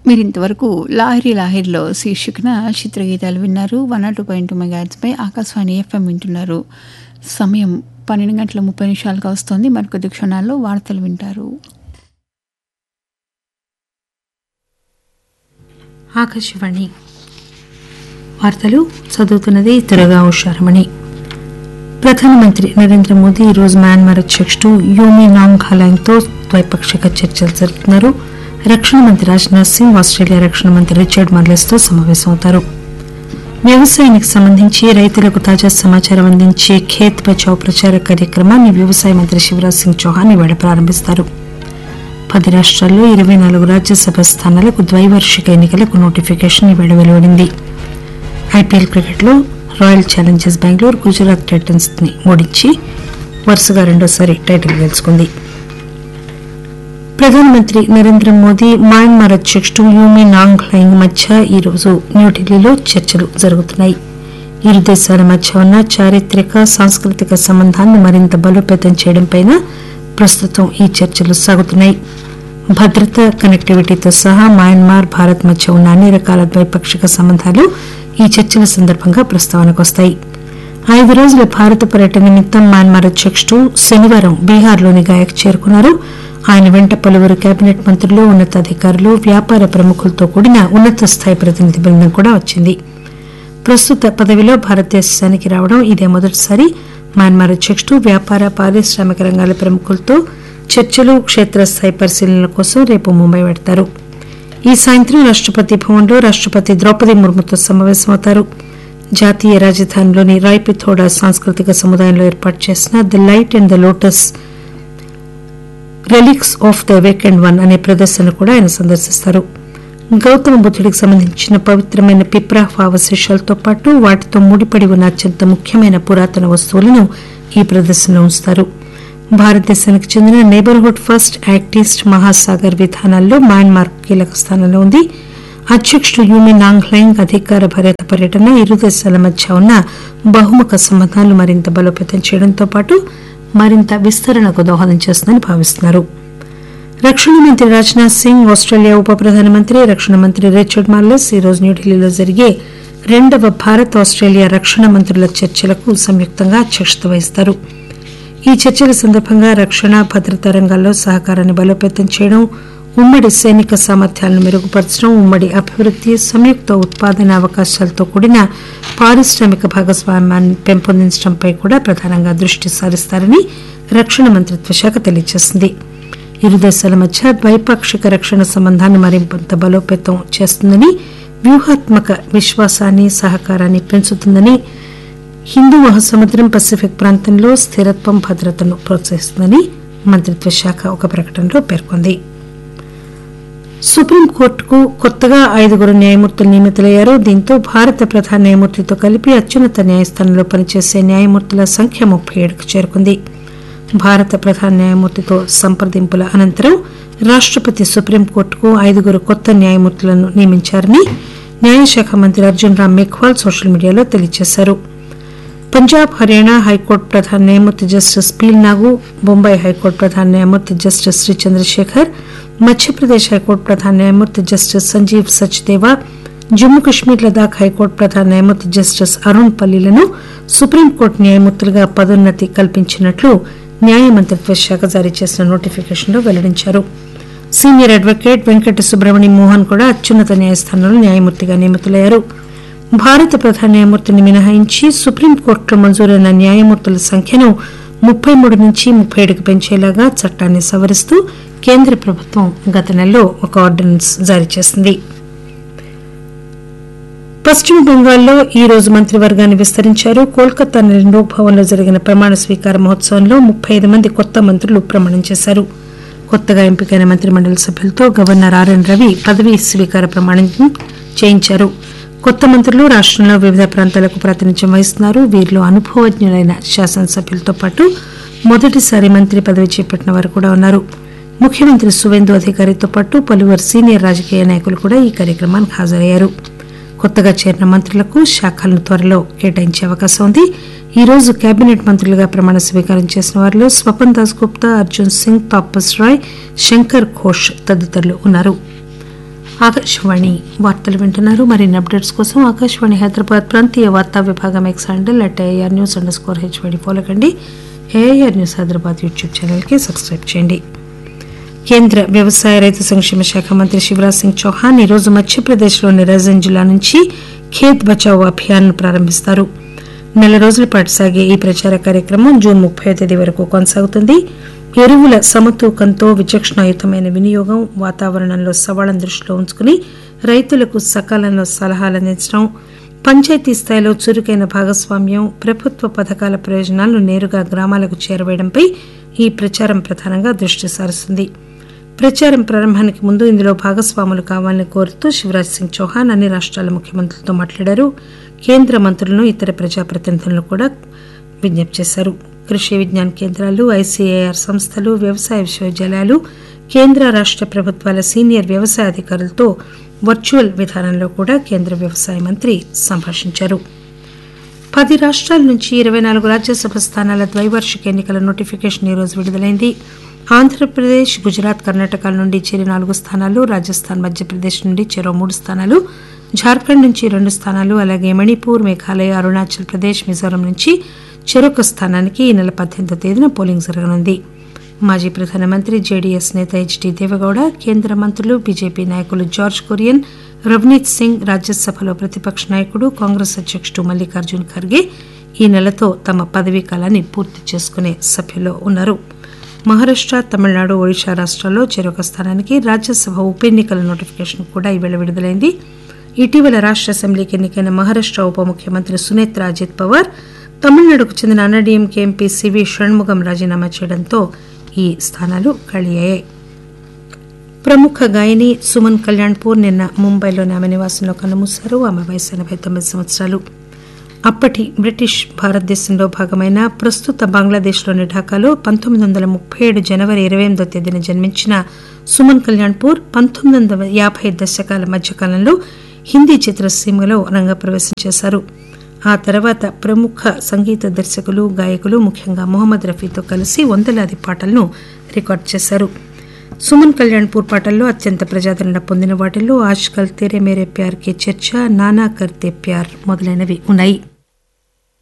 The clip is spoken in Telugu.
మీరు ఇంతవరకు లాహిరి లాహిర్లో శీర్షికన చిత్రగీతాలు విన్నారు one naught two point two మెగాట్స్పై ఆకాశవాణి ఎఫ్ఎం వింటున్నారు సమయం పన్నెండు గంటల ముప్పై నిమిషాలుగా వస్తుంది మరికొద్ది క్షణాల్లో వార్తలు వింటారు ఆకాశవాణి వార్తలు చదువుతున్నది త్వరగా ఉషారమణి ప్రధానమంత్రి నరేంద్ర మోదీ ఈరోజు మయన్మార్ అధ్యక్షుడు యూమి నాంగ్ హలాంగ్తో ద్వైపాక్షిక చర్చలు జరుపుతున్నారు రక్షణ మంత్రి రాజ్నాథ్ సింగ్ ఆస్ట్రేలియా రక్షణ మంత్రి రిచర్డ్ మార్లెస్తో సమావేశమవుతారు వ్యవసాయానికి సంబంధించి రైతులకు తాజా సమాచారం అందించే ఖేత్ బచావ్ ప్రచార కార్యక్రమాన్ని వ్యవసాయ మంత్రి శివరాజ్ సింగ్ చౌహాన్ ఇవాళ ప్రారంభిస్తారు పది రాష్ట్రాల్లో ఇరవై నాలుగు రాజ్యసభ స్థానాలకు ద్వైవార్షిక ఎన్నికలకు నోటిఫికేషన్ ఇవాళ వెలువడింది ఐపీఎల్ క్రికెట్లో Royal Challengers Bengaluru Gujarat Titans ని ఓడించి వరుసగా రెండోసారి టైటిల్ గెలుచుకుంది ప్రధానమంత్రి నరేంద్ర మోదీ మయన్మార్ అధ్యక్షుడు యూమి నాంగ్ లైంగ్ మధ్య ఈరోజు న్యూఢిల్లీలో చర్చలు జరుగుతున్నాయి ఇరు దేశాల మధ్య ఉన్న చారిత్రక సాంస్కృతిక సంబంధాన్ని మరింత బలోపేతం చేయడంపై ప్రస్తుతం ఈ చర్చలు సాగుతున్నాయి భద్రత కనెక్టివిటీతో సహా మయన్మార్ భారత్ మధ్య ఉన్న అన్ని రకాల ద్వైపాక్షిక సంబంధాలు ఈ చర్చల సందర్భంగా ప్రస్తావనకు వస్తాయి ఐదు రోజుల భారత పర్యటన నిమిత్తం మయన్మార్ అధ్యక్షుడు శనివారం బీహార్లోని గాయకు చేరుకున్నారు ఆయన వెంట పలువురు కేబినెట్ మంత్రులు ఉన్నతాధికారులు వ్యాపార ప్రముఖులతో కూడిన ఉన్నత స్థాయి ప్రతినిధి బృందం కూడా వచ్చింది ప్రస్తుత పదవిలో భారతదేశానికి రావడం ఇదే మొదటిసారి మయన్మార్ అధ్యక్షుడు వ్యాపార పారిశ్రామిక రంగాల ప్రముఖులతో చర్చలు క్షేత్రస్థాయి పరిశీలనల కోసం రేపు ముంబై వెడతారు ఈ సాయంత్రం రాష్టపతి భవన్లో రాష్టపతి ద్రౌపది ముర్ముతో సమావేశమవుతారు జాతీయ రాజధానిలోని రాయ్పిథోడా సాంస్కృతిక సముదాయంలో ఏర్పాటు చేసిన the light and the lotus relics of the wakened one అనే ప్రదర్శన కూడా ఆయన సందర్శిస్తారు గౌతమ బుద్ధుడికి సంబంధించిన పవిత్రమైన పిప్రాహ్ అవశేషాలతో పాటు వాటితో ముడిపడి ఉన్న అత్యంత ముఖ్యమైన పురాతన వస్తువులను ఈ ప్రదర్శనలో ఉంచుతారు భారతదేశానికి చెందిన neighbourhood first act east Mahasagar విధానాల్లో మయన్మార్ కీలక స్థానంలో ఉంది అధ్యక్షుడు యూమి నాంగ్లైంగ్ అధికార భరిత పర్యటన ఇరు దేశాల మధ్య ఉన్న బహుముఖ సంబంధాలు మరింత బలోపేతం చేయడంతో పాటు మరింత విస్తరణకు దోహదం చేస్తుందని భావిస్తున్నారు రక్షణ మంత్రి రాజ్నాథ్ సింగ్ ఆస్ట్రేలియా ఉప ప్రధానమంత్రి రక్షణ మంత్రి రిచర్డ్ మార్లెస్ ఈరోజు న్యూఢిల్లీలో జరిగే రెండవ భారత్ ఆస్ట్రేలియా రక్షణ మంత్రుల చర్చలకు సంయుక్తంగా అధ్యక్షత వహిస్తారు ఈ చర్చల సందర్భంగా రక్షణ భద్రతా రంగాల్లో సహకారాన్ని బలోపేతం చేయడం ఉమ్మడి సైనిక సామర్థ్యాలను మెరుగుపరచడం ఉమ్మడి అభివృద్ది సంయుక్త ఉత్పాదన అవకాశాలతో కూడిన పారిశ్రామిక భాగస్వామ్యాన్ని పెంపొందించడంపై కూడా ప్రధానంగా దృష్టి సారిస్తారని రక్షణ మంత్రిత్వ శాఖ తెలియజేసింది ఇరు దేశాల మధ్య ద్వైపాక్షిక రక్షణ సంబంధాన్ని మరింత బలోపేతం చేస్తుందని వ్యూహాత్మక విశ్వాసాన్ని సహకారాన్ని పెంచుతుందని హిందూ మహాసముద్రం పసిఫిక్ ప్రాంతంలో స్థిరత్వం భద్రతను ప్రోత్సహిస్తుందని మంత్రిత్వ శాఖ ఒక ప్రకటనలో పేర్కొంది సుప్రీంకోర్టుకు కొత్తగా ఐదుగురు న్యాయమూర్తులు నియమితులయ్యారు దీంతో భారత ప్రధాన న్యాయమూర్తితో కలిపి అత్యున్నత న్యాయస్థానంలో పనిచేసే న్యాయమూర్తుల సంఖ్య ముప్పై ఏడుకు చేరుకుంది భారత ప్రధాన న్యాయమూర్తితో సంప్రదింపుల అనంతరం రాష్టపతి సుప్రీంకోర్టుకు ఐదుగురు కొత్త న్యాయమూర్తులను నియమించారని న్యాయశాఖ మంత్రి అర్జున్ రామ్ మేఘ్వాల్ సోషల్ మీడియాలో తెలియజేశారు పంజాబ్ హర్యానా హైకోర్టు ప్రధాన న్యాయమూర్తి జస్టిస్ పీల్ నాగు బొంబాయి హైకోర్టు ప్రధాన న్యాయమూర్తి జస్టిస్ శ్రీ చంద్రశేఖర్ మధ్యప్రదేశ్ హైకోర్టు ప్రధాన న్యాయమూర్తి జస్టిస్ సంజీవ్ సచ్దేవా జమ్మూ కశ్మీర్ లదాఖ్ హైకోర్టు ప్రధాన న్యాయమూర్తి జస్టిస్ అరుణ్ పల్లీలను సుప్రీంకోర్టు న్యాయమూర్తులుగా పదోన్నతి కల్పించినట్లు న్యాయ మంత్రిత్వ శాఖ జారీ చేసిన నోటిఫికేషన్లో వెల్లడించారు సీనియర్ అడ్వకేట్ వెంకట సుబ్రహ్మణ్య మోహన్ కూడా అత్యున్నత న్యాయస్థానంలో న్యాయమూర్తిగా నియమితులయ్యారు భారత ప్రధాన న్యాయమూర్తిని మినహాయించి సుప్రీంకోర్టులో మంజూరైన న్యాయమూర్తుల సంఖ్యను ముప్పై మూడు నుంచి ముప్పై ఏడుకు పెంచేలాగా చట్టాన్ని సవరిస్తూ కేంద్ర ప్రభుత్వం గత నెలలో ఒక ఆర్డినెన్స్ జారీ చేసింది పశ్చిమ బెంగాల్లో ఈ రోజు మంత్రివర్గాన్ని విస్తరించారు కోల్కతా లోక్ భవన్ లో జరిగిన ప్రమాణ స్వీకార మహోత్సవంలో ముప్పై ఐదు మంది కొత్త మంత్రులు ప్రమాణం చేశారు కొత్తగా ఎంపికైన మంత్రిమండలి సభ్యులతో గవర్నర్ ఆర్ఎన్ రవి పదవీ స్వీకార ప్రమాణం చేయించారు కొత్త మంత్రులు రాష్టంలో వివిధ ప్రాంతాలకు ప్రాతినిధ్యం వహిస్తున్నారు వీరిలో అనుభవజ్ఞులైన శాసనసభ్యులతో పాటు మొదటిసారి మంత్రి పదవి చేపట్టిన వారు కూడా ఉన్నారు ముఖ్యమంత్రి సువేందు అధికారితో పాటు పలువురు సీనియర్ రాజకీయ నాయకులు కూడా ఈ కార్యక్రమానికి హాజరయ్యారు కొత్తగా చేరిన మంత్రులకు శాఖలను త్వరలో కేటాయించే అవకాశం ఉంది ఈ రోజు కేబినెట్ మంత్రులుగా ప్రమాణ స్వీకారం చేసిన వారిలో స్వపన్ దాస్ గుప్తా అర్జున్ సింగ్ తాపస్ రాయ్ శంకర్ ఘోష్ తదితరులు ఉన్నారు ఆకాశవాణి వార్తలు వింటున్నారు మరిన్ని అప్డేట్స్ కోసం ఆకాశవాణి హైదరాబాద్ ప్రాంతీయ వార్తా విభాగం X handle at AIR news underscore HYD follow కండి ఏఆర్ న్యూస్ హైదరాబాద్ యూట్యూబ్ ఛానల్కి సబ్స్క్రైబ్ చేయండి కేంద్ర వ్యవసాయ రైతు సంక్షేమ శాఖ మంత్రి శివరాజ్ సింగ్ చౌహాన్ ఈరోజు మధ్యప్రదేశ్లోని రైజన్ జిల్లా నుంచి ఖేత్ బచావ్ అభియాన్ ప్రారంభిస్తారు నెల రోజుల పాటు సాగే ఈ ప్రచార కార్యక్రమం జూన్ ముప్పై తేదీ వరకు కొనసాగుతుంది ఎరువుల సమతూకంతో విచక్షణాయుతమైన వినియోగం వాతావరణంలో సవాళ్లను దృష్టిలో ఉంచుకుని రైతులకు సకాలంలో సలహాలు అందించడం పంచాయతీ స్థాయిలో చురుకైన భాగస్వామ్యం ప్రభుత్వ పథకాల ప్రయోజనాలను నేరుగా గ్రామాలకు చేరవేయడంపై ఈ ప్రచారం ప్రధానంగా దృష్టి సారిస్తుంది ప్రచారం ప్రారంభానికి ముందు ఇందులో భాగస్వాములు కావాలని కోరుతూ శివరాజ్ సింగ్ చౌహాన్ అన్ని రాష్ట్రాల ముఖ్యమంత్రులతో మాట్లాడారు కేంద్ర మంత్రులను ఇతర ప్రజాప్రతినిధులను కూడా విజ్ఞప్తి చేశారు కృషి విజ్ఞాన కేంద్రాలు ఐసీఏఆర్ సంస్థలు వ్యవసాయ విశ్వవిద్యాలయాలు కేంద్ర రాష్ట ప్రభుత్వాల సీనియర్ వ్యవసాయ అధికారులతో వర్చువల్ విధానంలో కూడా కేంద్ర వ్యవసాయ మంత్రి సంభాషించారు పది రాష్ట్రాల నుంచి ఇరవై నాలుగు రాజ్యసభ స్థానాల ద్వైవార్షిక ఎన్నికల నోటిఫికేషన్ ఈరోజు విడుదలైంది ఆంధ్రప్రదేశ్ గుజరాత్ కర్ణాటకల నుండి చేరి నాలుగు స్థానాలు రాజస్థాన్ మధ్యప్రదేశ్ నుండి చెరో మూడు స్థానాలు జార్ఖండ్ నుంచి రెండు స్థానాలు అలాగే మణిపూర్ మేఘాలయ అరుణాచల్ ప్రదేశ్ మిజోరం నుంచి చెరొక స్థానానికి ఈ నెల పద్దెనిమిదో తేదీన పోలింగ్ జరగనుంది మాజీ ప్రధానమంత్రి జేడీఎస్ నేత హెచ్డి దేవగౌడ కేంద్ర మంత్రులు బీజేపీ నాయకులు జార్జ్ కొరియన్ రవనీత్ సింగ్ రాజ్యసభలో ప్రతిపక్ష నాయకుడు కాంగ్రెస్ అధ్యక్షుడు మల్లికార్జున్ ఖర్గే ఈ నెలతో తమ పదవీ కాలాన్ని పూర్తి చేసుకునే సభ్యుల్లో ఉన్నారు మహారాష్ట తమిళనాడు ఒడిశా రాష్ట్రాల్లో చెరొక స్థానానికి రాజ్యసభ ఉప ఎన్నికల నోటిఫికేషన్ కూడా ఈవేళ విడుదలైంది ఇటీవల రాష్ట్ర అసెంబ్లీకి ఎన్నికైన మహారాష్ట ఉప ముఖ్యమంత్రి సునేత్ర అజిత్ పవార్ తమిళనాడుకు చెందిన అన్నాడీఎంకే ఎంపీ సివి షణ్ముగం రాజీనామా చేయడంతో ఈ స్థానాలు ఖాళీ అయ్యాయి ప్రముఖ గాయని సుమన్ కళ్యాణ్పూర్ నిన్న ముంబైలోని ఆమె నివాసంలో కన్నుమూశారు ఆమె వయసు ఎనభై తొమ్మిది సంవత్సరాలు అప్పటి బ్రిటిష్ భారతదేశంలో భాగమైన ప్రస్తుత బంగ్లాదేశ్లోని ఢాకాలో పంతొమ్మిది వందల ముప్పై ఏడు జనవరి ఇరవై ఎనిమిదో తేదీన జన్మించిన సుమన్ కళ్యాణ్పూర్ పంతొమ్మిది వందల యాభై దశకాల మధ్యకాలంలో హిందీ చిత్రసీమలో రంగప్రవేశం చేశారు ఆ తర్వాత ప్రముఖ సంగీత దర్శకులు గాయకులు ముఖ్యంగా మొహమ్మద్ రఫీతో కలిసి వందలాది పాటలను రికార్డు చేశారు సుమన్ కళ్యాణ్పూర్ పాటల్లో అత్యంత ప్రజాదరణ పొందిన వాటిల్లో ఆజ్కల్ తెరే మేరే ప్యార్ కే చర్చ నానా కర్తే ప్యార్ మొదలైనవి ఉన్నాయి